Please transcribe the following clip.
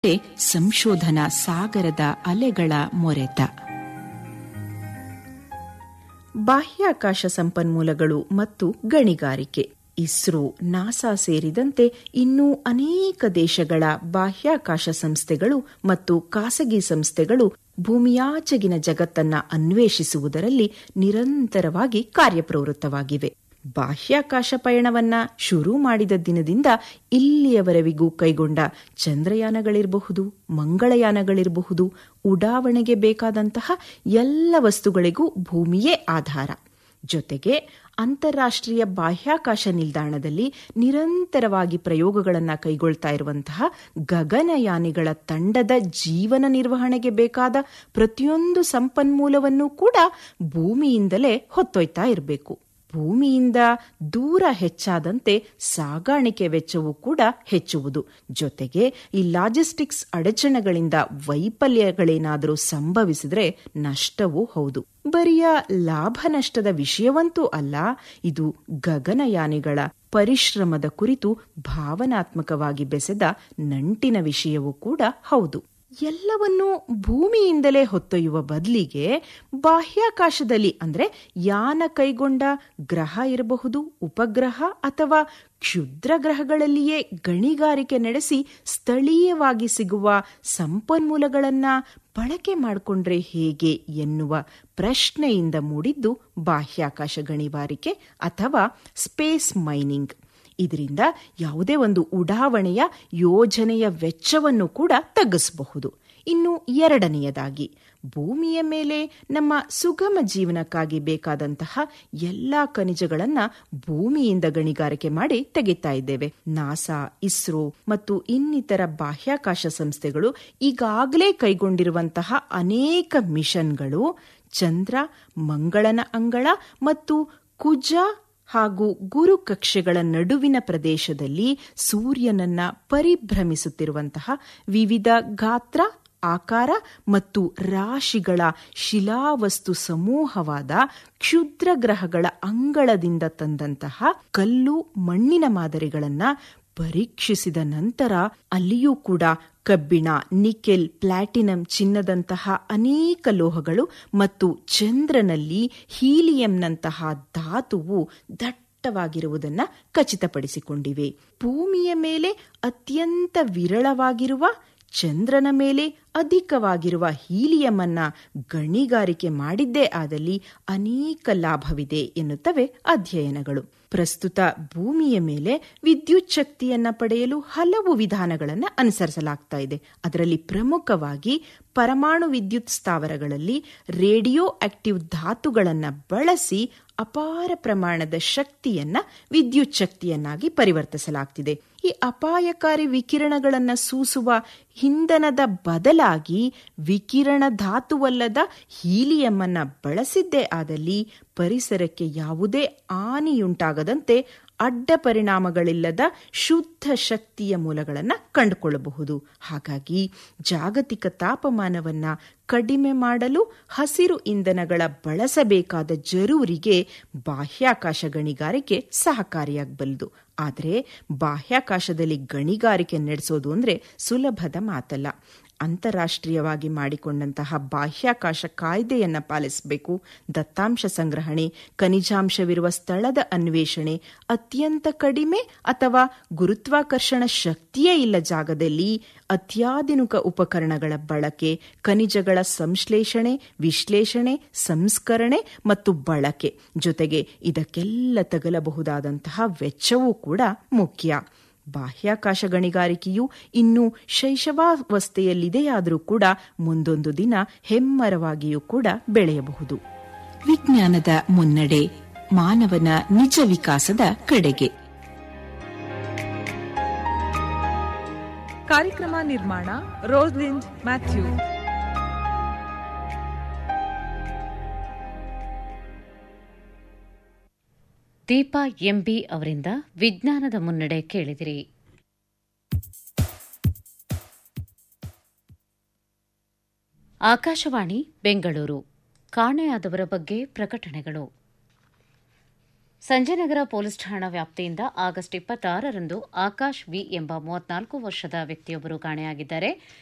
ಸಂಶೋಧನಾ ಸಾಗರದ ಅಲೆಗಳ ಮೊರೆತ ಬಾಹ್ಯಾಕಾಶ ಸಂಪನ್ಮೂಲಗಳು ಮತ್ತು ಗಣಿಗಾರಿಕೆ ಇಸ್ರೋ ನಾಸಾ ಸೇರಿದಂತೆ ಇನ್ನೂ ಅನೇಕ ದೇಶಗಳ ಬಾಹ್ಯಾಕಾಶ ಸಂಸ್ಥೆಗಳು ಮತ್ತು ಖಾಸಗಿ ಸಂಸ್ಥೆಗಳು ಭೂಮಿಯಾಚೆಗಿನ ಜಗತ್ತನ್ನ ಅನ್ವೇಷಿಸುವುದರಲ್ಲಿ ನಿರಂತರವಾಗಿ ಕಾರ್ಯಪ್ರವೃತ್ತವಾಗಿವೆ ಬಾಹ್ಯಾಕಾಶ ಪಯಣವನ್ನ ಶುರು ಮಾಡಿದ ದಿನದಿಂದ ಇಲ್ಲಿಯವರೆವಿಗೂ ಕೈಗೊಂಡ ಚಂದ್ರಯಾನಗಳಿರಬಹುದು ಮಂಗಳಯಾನಗಳಿರಬಹುದು ಉಡಾವಣೆಗೆ ಬೇಕಾದಂತಹ ಎಲ್ಲ ವಸ್ತುಗಳಿಗೂ ಭೂಮಿಯೇ ಆಧಾರ ಜೊತೆಗೆ ಅಂತಾರಾಷ್ಟ್ರೀಯ ಬಾಹ್ಯಾಕಾಶ ನಿಲ್ದಾಣದಲ್ಲಿ ನಿರಂತರವಾಗಿ ಪ್ರಯೋಗಗಳನ್ನು ಕೈಗೊಳ್ತಾ ಇರುವಂತಹ ಗಗನಯಾನಿಗಳ ತಂಡದ ಜೀವನ ನಿರ್ವಹಣೆಗೆ ಬೇಕಾದ ಪ್ರತಿಯೊಂದು ಸಂಪನ್ಮೂಲವನ್ನು ಕೂಡ ಭೂಮಿಯಿಂದಲೇ ಹೊತ್ತೊಯ್ತಾ ಇರಬೇಕು ಭೂಮಿಯಿಂದ ದೂರ ಹೆಚ್ಚಾದಂತೆ ಸಾಗಾಣಿಕೆ ವೆಚ್ಚವೂ ಕೂಡ ಹೆಚ್ಚುವುದು ಜೊತೆಗೆ ಈ ಲಾಜಿಸ್ಟಿಕ್ಸ್ ಅಡಚಣೆಗಳಿಂದ ವೈಫಲ್ಯಗಳೇನಾದರೂ ಸಂಭವಿಸಿದ್ರೆ ನಷ್ಟವೂ ಹೌದು ಬರಿಯ ಲಾಭ ನಷ್ಟದ ವಿಷಯವಂತೂ ಅಲ್ಲ ಇದು ಗಗನಯಾನಿಗಳ ಪರಿಶ್ರಮದ ಕುರಿತು ಭಾವನಾತ್ಮಕವಾಗಿ ಬೆಸೆದ ನಂಟಿನ ವಿಷಯವೂ ಕೂಡ ಹೌದು ಎಲ್ಲವನ್ನೂ ಭೂಮಿಯಿಂದಲೇ ಹೊತ್ತೊಯ್ಯುವ ಬದಲಿಗೆ ಬಾಹ್ಯಾಕಾಶದಲ್ಲಿ ಅಂದ್ರೆ ಯಾನ ಕೈಗೊಂಡ ಗ್ರಹ ಇರಬಹುದು ಉಪಗ್ರಹ ಅಥವಾ ಕ್ಷುದ್ರ ಗ್ರಹಗಳಲ್ಲಿಯೇ ಗಣಿಗಾರಿಕೆ ನಡೆಸಿ ಸ್ಥಳೀಯವಾಗಿ ಸಿಗುವ ಸಂಪನ್ಮೂಲಗಳನ್ನ ಬಳಕೆ ಮಾಡಿಕೊಂಡ್ರೆ ಹೇಗೆ ಎನ್ನುವ ಪ್ರಶ್ನೆಯಿಂದ ಮೂಡಿದ್ದು ಬಾಹ್ಯಾಕಾಶ ಗಣಿಗಾರಿಕೆ ಅಥವಾ ಸ್ಪೇಸ್ ಮೈನಿಂಗ್ ಇದರಿಂದ ಯಾವುದೇ ಒಂದು ಉಡಾವಣೆಯ ಯೋಜನೆಯ ವೆಚ್ಚವನ್ನು ಕೂಡ ತಗ್ಗಿಸಬಹುದು ಇನ್ನು ಎರಡನೆಯದಾಗಿ ಭೂಮಿಯ ಮೇಲೆ ನಮ್ಮ ಸುಗಮ ಜೀವನಕ್ಕಾಗಿ ಬೇಕಾದಂತಹ ಎಲ್ಲಾ ಖನಿಜಗಳನ್ನ ಭೂಮಿಯಿಂದ ಗಣಿಗಾರಿಕೆ ಮಾಡಿ ತೆಗಿತಾ ಇದ್ದೇವೆ ನಾಸಾ ಇಸ್ರೋ ಮತ್ತು ಇನ್ನಿತರ ಬಾಹ್ಯಾಕಾಶ ಸಂಸ್ಥೆಗಳು ಈಗಾಗಲೇ ಕೈಗೊಂಡಿರುವಂತಹ ಅನೇಕ ಮಿಷನ್ಗಳು ಚಂದ್ರ ಮಂಗಳನ ಅಂಗಳ ಮತ್ತು ಕುಜ ಹಾಗೂ ಗುರು ಕಕ್ಷೆಗಳ ನಡುವಿನ ಪ್ರದೇಶದಲ್ಲಿ ಸೂರ್ಯನನ್ನ ಪರಿಭ್ರಮಿಸುತ್ತಿರುವಂತಹ ವಿವಿಧ ಗಾತ್ರ ಆಕಾರ ಮತ್ತು ರಾಶಿಗಳ ಶಿಲಾವಸ್ತು ಸಮೂಹವಾದ ಕ್ಷುದ್ರ ಗ್ರಹಗಳ ಅಂಗಳದಿಂದ ತಂದಂತಹ ಕಲ್ಲು ಮಣ್ಣಿನ ಮಾದರಿಗಳನ್ನ ಪರೀಕ್ಷಿಸಿದ ನಂತರ ಅಲ್ಲಿಯೂ ಕೂಡ ಕಬ್ಬಿಣ ನಿಕೆಲ್ ಪ್ಲಾಟಿನಂ ಚಿನ್ನದಂತಹ ಅನೇಕ ಲೋಹಗಳು ಮತ್ತು ಚಂದ್ರನಲ್ಲಿ ಹೀಲಿಯಂನಂತಹ ಧಾತುವು ದಟ್ಟವಾಗಿರುವುದನ್ನು ಖಚಿತಪಡಿಸಿಕೊಂಡಿವೆ ಭೂಮಿಯ ಮೇಲೆ ಅತ್ಯಂತ ವಿರಳವಾಗಿರುವ ಚಂದ್ರನ ಮೇಲೆ ಅಧಿಕವಾಗಿರುವ ಹೀಲಿಯಂ ಅನ್ನ ಗಣಿಗಾರಿಕೆ ಮಾಡಿದ್ದೇ ಆದಲ್ಲಿ ಅನೇಕ ಲಾಭವಿದೆ ಎನ್ನುತ್ತವೆ ಅಧ್ಯಯನಗಳು ಪ್ರಸ್ತುತ ಭೂಮಿಯ ಮೇಲೆ ವಿದ್ಯುತ್ ಶಕ್ತಿಯನ್ನ ಪಡೆಯಲು ಹಲವು ವಿಧಾನಗಳನ್ನು ಅನುಸರಿಸಲಾಗ್ತಾ ಇದೆ ಅದರಲ್ಲಿ ಪ್ರಮುಖವಾಗಿ ಪರಮಾಣು ವಿದ್ಯುತ್ ಸ್ಥಾವರಗಳಲ್ಲಿ ರೇಡಿಯೋ ಆಕ್ಟಿವ್ ಧಾತುಗಳನ್ನು ಬಳಸಿ ಅಪಾರ ಪ್ರಮಾಣದ ಶಕ್ತಿಯನ್ನ ವಿದ್ಯುತ್ ಶಕ್ತಿಯನ್ನಾಗಿ ಪರಿವರ್ತಿಸಲಾಗ್ತಿದೆ ಈ ಅಪಾಯಕಾರಿ ವಿಕಿರಣಗಳನ್ನು ಸೂಸುವ ಇಂಧನದ ಬದಲಾಗಿ ವಿಕಿರಣ ಧಾತುವಲ್ಲದ ಹೀಲಿಯಂ ಅನ್ನ ಬಳಸಿದ್ದೇ ಆದಲ್ಲಿ ಪರಿಸರಕ್ಕೆ ಯಾವುದೇ ಹಾನಿಯುಂಟಾಗದಂತೆ ಅಡ್ಡ ಪರಿಣಾಮಗಳಿಲ್ಲದ ಶುದ್ಧ ಶಕ್ತಿಯ ಮೂಲಗಳನ್ನು ಕಂಡುಕೊಳ್ಳಬಹುದು ಹಾಗಾಗಿ ಜಾಗತಿಕ ತಾಪಮಾನವನ್ನ ಕಡಿಮೆ ಮಾಡಲು ಹಸಿರು ಇಂಧನಗಳ ಬಳಸಬೇಕಾದ ಜರೂರಿಗೆ ಬಾಹ್ಯಾಕಾಶ ಗಣಿಗಾರಿಕೆ ಸಹಕಾರಿಯಾಗಬಲ್ಲದು ಆದರೆ ಬಾಹ್ಯಾಕಾಶದಲ್ಲಿ ಗಣಿಗಾರಿಕೆ ನಡೆಸೋದು ಅಂದ್ರೆ ಸುಲಭದ ಮಾತಲ್ಲ ಅಂತಾರಾಷ್ಟ್ರೀಯವಾಗಿ ಮಾಡಿಕೊಂಡಂತಹ ಬಾಹ್ಯಾಕಾಶ ಕಾಯ್ದೆಯನ್ನ ಪಾಲಿಸಬೇಕು ದತ್ತಾಂಶ ಸಂಗ್ರಹಣೆ ಖನಿಜಾಂಶವಿರುವ ಸ್ಥಳದ ಅನ್ವೇಷಣೆ ಅತ್ಯಂತ ಕಡಿಮೆ ಅಥವಾ ಗುರುತ್ವಾಕರ್ಷಣ ಶಕ್ತಿಯೇ ಇಲ್ಲ ಜಾಗದಲ್ಲಿ ಅತ್ಯಾಧುನಿಕ ಉಪಕರಣಗಳ ಬಳಕೆ ಖನಿಜಗಳ ಸಂಶ್ಲೇಷಣೆ ವಿಶ್ಲೇಷಣೆ ಸಂಸ್ಕರಣೆ ಮತ್ತು ಬಳಕೆ ಜೊತೆಗೆ ಇದಕ್ಕೆಲ್ಲ ತಗಲಬಹುದಾದಂತಹ ವೆಚ್ಚವೂ ಕೂಡ ಮುಖ್ಯ ಬಾಹ್ಯಾಕಾಶ ಗಣಿಗಾರಿಕೆಯು ಇನ್ನೂ ಶೈಶವಾವಸ್ಥೆಯಲ್ಲಿದೆಯಾದರೂ ಕೂಡ ಮುಂದೊಂದು ದಿನ ಹೆಮ್ಮರವಾಗಿಯೂ ಕೂಡ ಬೆಳೆಯಬಹುದು ವಿಜ್ಞಾನದ ಮುನ್ನಡೆ ಮಾನವನ ನಿಜ ವಿಕಾಸದ ಕಡೆಗೆ ಕಾರ್ಯಕ್ರಮ ನಿರ್ಮಾಣ ರೋಸ್ಲಿಂಡ್ ಮ್ಯಾಥ್ಯೂ ದೀಪಾ ಎಂಬಿ ಅವರಿಂದ ವಿಜ್ಞಾನದ ಮುನ್ನಡೆ ಕೇಳಿದಿರಿ ಆಕಾಶವಾಣಿ ಬೆಂಗಳೂರು ಕಾಣೆಯಾದವರ ಬಗ್ಗೆ ಪ್ರಕಟಣೆಗಳು ಸಂಜಯನಗರ ಪೊಲೀಸ್ ಠಾಣಾ ವ್ಯಾಪ್ತಿಯಿಂದ ಆಗಸ್ಟ್ ಇಪ್ಪತ್ತಾರರಂದು ಆಕಾಶ್ ವಿ ಎಂಬ ಮೂವತ್ನಾಲ್ಕು ವರ್ಷದ ವ್ಯಕ್ತಿಯೊಬ್ಬರು ಕಾಣೆಯಾಗಿದ್ದಾರೆ